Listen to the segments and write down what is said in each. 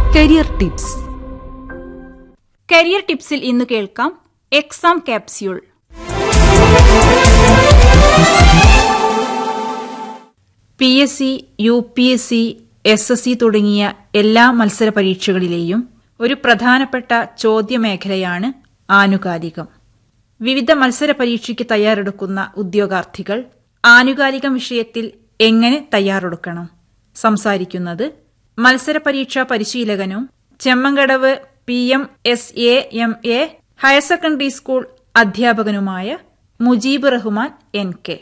career tips career ടിപ്സിൽ ഇന്ന് കേൾക്കാം exam capsule P S C U P S C S S C തുടങ്ങിയ എല്ലാ മത്സര പരീക്ഷകളിലെയും ഒരു പ്രധാനപ്പെട്ട ചോദ്യമേഖലയാണ് ആനുകാലികം വിവിധ മത്സര പരീക്ഷയ്ക്ക് തയ്യാറെടുക്കുന്ന ഉദ്യോഗാർത്ഥികൾ ആനുകാലികം വിഷയത്തിൽ എങ്ങനെ തയ്യാറെടുക്കണം സംസാരിക്കുന്നത് മത്സര പരീക്ഷാ പരിശീലകനും Chemmankadavu P M S A M A higher secondary school അധ്യാപകനുമായ Mujeeb Rahman N K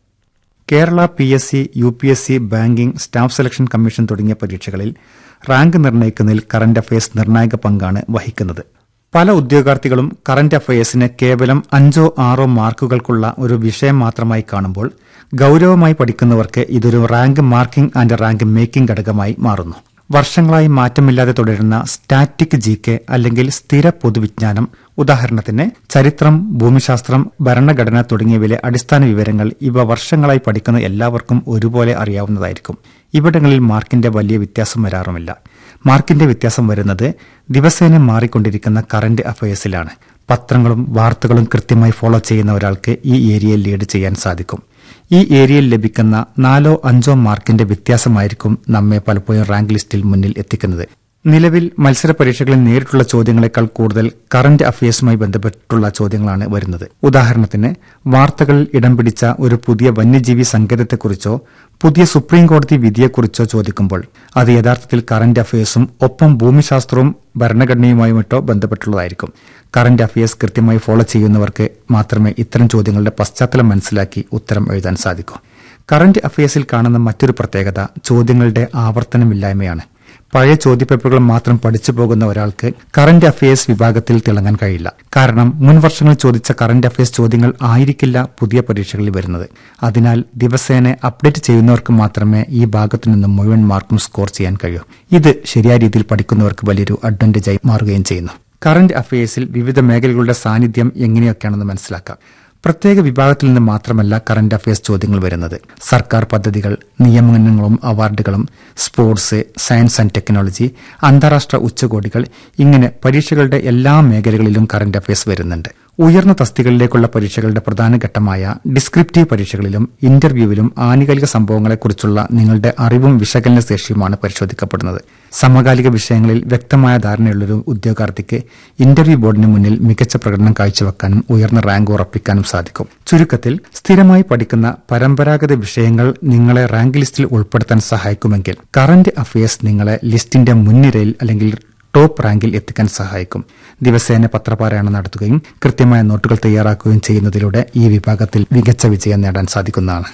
Kerala P S C U P S C banking staff selection commission തുടങ്ങിയ പരീക്ഷകളിൽ റാങ്ക് നിർണ്ണയിക്കുന്നതിൽ കറന്റ് അഫയേഴ്സ് നിർണായക പങ്കാണ് വഹിക്കുന്നത് പല ഉദ്യോഗാർത്ഥികളും കറന്റ് അഫയേഴ്സിനെ കേവലം അഞ്ചോ ആറോ മാർക്കുകൾക്കുള്ള ഒരു വിഷയം മാത്രമായി കാണുമ്പോൾ ഗൌരവമായി പഠിക്കുന്നവർക്ക് ഇതൊരു rank marking and rank making ഘടകമായി മാറുന്നു വർഷങ്ങളായി മാറ്റമില്ലാതെ തുടരുന്ന സ്റ്റാറ്റിക് ജി കെ അല്ലെങ്കിൽ സ്ഥിര പൊതുവിജ്ഞാനം ഉദാഹരണത്തിന് ചരിത്രം ഭൂമിശാസ്ത്രം ഭരണഘടന തുടങ്ങിയവയിലെ അടിസ്ഥാന വിവരങ്ങൾ ഇവ വർഷങ്ങളായി പഠിക്കുന്ന എല്ലാവർക്കും ഒരുപോലെ അറിയാവുന്നതായിരിക്കും ഇവിടങ്ങളിൽ മാർക്കിന്റെ വലിയ വ്യത്യാസം വരാറുമില്ല മാർക്കിന്റെ വ്യത്യാസം വരുന്നത് ദിവസേന മാറിക്കൊണ്ടിരിക്കുന്ന കറന്റ് അഫയേഴ്സിലാണ് പത്രങ്ങളും വാർത്തകളും കൃത്യമായി ഫോളോ ചെയ്യുന്ന ഒരാൾക്ക് ഈ ഏരിയയിൽ ലീഡ് ചെയ്യാൻ സാധിക്കും ഈ ഏരിയയിൽ ലഭിക്കുന്ന നാലോ അഞ്ചോ മാർക്കിന്റെ വ്യത്യാസമായിരിക്കും നമ്മെ പലപ്പോഴും റാങ്ക് ലിസ്റ്റിൽ മുന്നിൽ എത്തിക്കുന്നത് നിലവിൽ മത്സര പരീക്ഷകളിൽ നേരിട്ടുള്ള ചോദ്യങ്ങളെക്കാൾ കൂടുതൽ കറന്റ് അഫയേഴ്സുമായി ബന്ധപ്പെട്ടുള്ള ചോദ്യങ്ങളാണ് വരുന്നത് ഉദാഹരണത്തിന് വാർത്തകളിൽ ഇടം പിടിച്ച ഒരു പുതിയ വന്യജീവി സങ്കേതത്തെക്കുറിച്ചോ പുതിയ സുപ്രീം കോടതി വിധിയെക്കുറിച്ചോ ചോദിക്കുമ്പോൾ അത് യഥാർത്ഥത്തിൽ കറന്റ് അഫയേഴ്സും ഒപ്പം ഭൂമിശാസ്ത്രവും ഭരണഘടനയുമായുമിട്ടോ ബന്ധപ്പെട്ടുള്ളതായിരിക്കും കറന്റ് അഫയേഴ്സ് കൃത്യമായി ഫോളോ ചെയ്യുന്നവർക്ക് മാത്രമേ ഇത്തരം ചോദ്യങ്ങളുടെ പശ്ചാത്തലം മനസ്സിലാക്കി ഉത്തരം എഴുതാൻ സാധിക്കൂ കറന്റ് അഫയേഴ്സിൽ കാണുന്ന മറ്റൊരു പ്രത്യേകത ചോദ്യങ്ങളുടെ ആവർത്തനമില്ലായ്മയാണ് പഴയ ചോദ്യപേപ്പറുകൾ മാത്രം പഠിച്ചു പോകുന്ന ഒരാൾക്ക് കറന്റ് അഫയേഴ്സ് വിഭാഗത്തിൽ തിളങ്ങാൻ കഴിയില്ല കാരണം മുൻ വർഷങ്ങളിൽ ചോദിച്ച കറന്റ് അഫയേഴ്സ് ചോദ്യങ്ങൾ ആയിരിക്കില്ല പുതിയ പരീക്ഷകളിൽ വരുന്നത് അതിനാൽ ദിവസേന അപ്ഡേറ്റ് ചെയ്യുന്നവർക്ക് മാത്രമേ ഈ ഭാഗത്തു നിന്നും മുഴുവൻ മാർക്കും സ്കോർ ചെയ്യാൻ കഴിയൂ ഇത് ശരിയായ രീതിയിൽ പഠിക്കുന്നവർക്ക് വലിയൊരു അഡ്വാൻറ്റേജായി മാറുകയും ചെയ്യുന്നു കറന്റ് അഫയേഴ്സിൽ വിവിധ മേഖലകളുടെ സാന്നിധ്യം എങ്ങനെയൊക്കെയാണെന്ന് മനസ്സിലാക്കാം പ്രത്യേക വിഭാഗത്തിൽ നിന്ന് മാത്രമല്ല കറന്റ് അഫയേഴ്സ് ചോദ്യങ്ങൾ വരുന്നത് സർക്കാർ പദ്ധതികൾ നിയമനങ്ങളും അവാർഡുകളും സ്പോർട്സ് സയൻസ് ആൻഡ് ടെക്നോളജി അന്താരാഷ്ട്ര ഉച്ചകോടികൾ ഇങ്ങനെ പരീക്ഷകളുടെ എല്ലാ മേഖലകളിലും കറന്റ് അഫയേഴ്സ് വരുന്നുണ്ട് ഉയർന്ന തസ്തികളിലേക്കുള്ള പരീക്ഷകളുടെ പ്രധാന ഘട്ടമായ ഡിസ്ക്രിപ്റ്റീവ് പരീക്ഷകളിലും ഇന്റർവ്യൂവിലും ആനുകാലിക സംഭവങ്ങളെക്കുറിച്ചുള്ള നിങ്ങളുടെ അറിവും വിശകലന ശേഷിയുമാണ് പരിശോധിക്കപ്പെടുന്നത് സമകാലിക വിഷയങ്ങളിൽ വ്യക്തമായ ധാരണയുള്ളൊരു ഉദ്യോഗാർത്ഥിക്ക് ഇന്റർവ്യൂ ബോർഡിന് മുന്നിൽ മികച്ച പ്രകടനം കാഴ്ചവെക്കാനും ഉയർന്ന റാങ്ക് ഉറപ്പിക്കാനും സാധിക്കും ചുരുക്കത്തിൽ സ്ഥിരമായി പഠിക്കുന്ന പരമ്പരാഗത വിഷയങ്ങൾ നിങ്ങളെ റാങ്ക് ലിസ്റ്റിൽ ഉൾപ്പെടുത്താൻ സഹായിക്കുമെങ്കിൽ കറന്റ് അഫയേഴ്സ് നിങ്ങളെ ലിസ്റ്റിന്റെ മുൻനിരയിൽ അല്ലെങ്കിൽ ടോപ്പ് റാങ്കിൽ എത്തിക്കാൻ സഹായിക്കും ദിവസേന പത്രപാരായണം നടത്തുകയും കൃത്യമായ നോട്ടുകൾ തയ്യാറാക്കുകയും ചെയ്യുന്നതിലൂടെ ഈ വിഭാഗത്തിൽ മികച്ച വിജയം നേടാൻ സാധിക്കുന്നതാണ്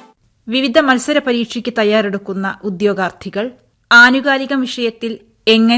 വിവിധ മത്സര പരീക്ഷയ്ക്ക് തയ്യാറെടുക്കുന്ന ഉദ്യോഗാർത്ഥികൾ ആനുകാലികം വിഷയത്തിൽ എങ്ങനെ